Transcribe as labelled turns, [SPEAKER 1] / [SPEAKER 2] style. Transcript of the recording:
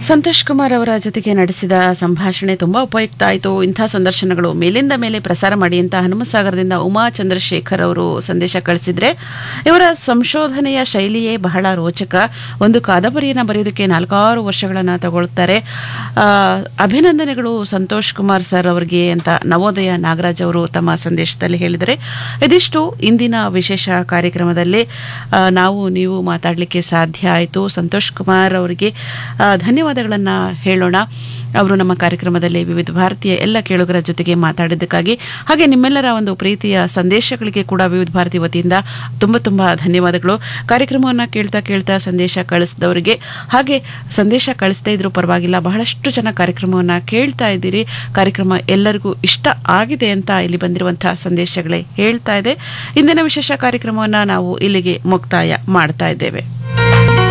[SPEAKER 1] ಸಂತೋಷ್ ಕುಮಾರ್ ಅವರ ಜೊತೆಗೆ ನಡೆಸಿದ ಸಂಭಾಷಣೆ ತುಂಬಾ ಉಪಯುಕ್ತ ಆಯಿತು ಇಂಥ ಸಂದರ್ಶನಗಳು ಮೇಲಿಂದ ಮೇಲೆ ಪ್ರಸಾರ ಮಾಡಿ ಅಂತ ಹನುಮಸಾಗರದಿಂದ ಉಮಾ ಚಂದ್ರಶೇಖರ್ ಅವರು ಸಂದೇಶ ಕಳಿಸಿದ್ರೆ ಇವರ ಸಂಶೋಧನೆಯ ಶೈಲಿಯೇ ಬಹಳ ರೋಚಕ ಒಂದು ಕಾದಂಬರಿಯನ್ನು ಬರೆಯೋದಕ್ಕೆ ನಾಲ್ಕಾರು ವರ್ಷಗಳನ್ನು ತಗೊಳ್ತಾರೆ ಆ, ಅಭಿನಂದನೆಗಳು ಸಂತೋಷ್ ಕುಮಾರ್ ಸರ್ ಅವರಿಗೆ ಅಂತ ನವೋದಯ ನಾಗರಾಜ್ ಅವರು ತಮ್ಮ ಸಂದೇಶದಲ್ಲಿ ಹೇಳಿದರೆ ಇದಿಷ್ಟು ಇಂದಿನ ವಿಶೇಷ ಕಾರ್ಯಕ್ರಮದಲ್ಲಿ ಆ, ನಾವು ನೀವು ಮಾತಾಡಲಿಕ್ಕೆ ಸಾಧ್ಯ ಆಯಿತು ಸಂತೋಷ್ ಕುಮಾರ್ ಅವರಿಗೆ ಆ, ಧನ್ಯವಾದಗಳನ್ನು ಹೇಳೋಣ ಅವರು ನಮ್ಮ ಕಾರ್ಯಕ್ರಮದಲ್ಲಿ ವಿವಿಧ ಭಾರತೀಯ ಎಲ್ಲ ಕೇಳುಗರ ಜೊತೆಗೆ ಮಾತಾಡಿದ್ದಕ್ಕಾಗಿ ಹಾಗೆ ನಿಮ್ಮೆಲ್ಲರ ಒಂದು ಪ್ರೀತಿಯ ಸಂದೇಶಗಳಿಗೆ ಕೂಡ ವಿವಿಧ ಭಾರತಿ ವತಿಯಿಂದ ತುಂಬ ತುಂಬ ಧನ್ಯವಾದಗಳು ಕಾರ್ಯಕ್ರಮವನ್ನು ಕೇಳ್ತಾ ಕೇಳ್ತಾ ಸಂದೇಶ ಕಳಿಸಿದವರಿಗೆ ಹಾಗೆ ಸಂದೇಶ ಕಳಿಸ್ತಾ ಇದ್ರು ಪರವಾಗಿಲ್ಲ ಬಹಳಷ್ಟು ಜನ ಕಾರ್ಯಕ್ರಮವನ್ನು ಕೇಳ್ತಾ ಇದ್ದೀರಿ ಕಾರ್ಯಕ್ರಮ ಎಲ್ಲರಿಗೂ ಇಷ್ಟ ಆಗಿದೆ ಅಂತ ಇಲ್ಲಿ ಬಂದಿರುವಂತಹ ಸಂದೇಶಗಳೇ ಹೇಳ್ತಾ ಇದೆ ಇಂದಿನ ವಿಶೇಷ ಕಾರ್ಯಕ್ರಮವನ್ನು ನಾವು ಇಲ್ಲಿಗೆ ಮುಕ್ತಾಯ ಮಾಡ್ತಾ ಇದ್ದೇವೆ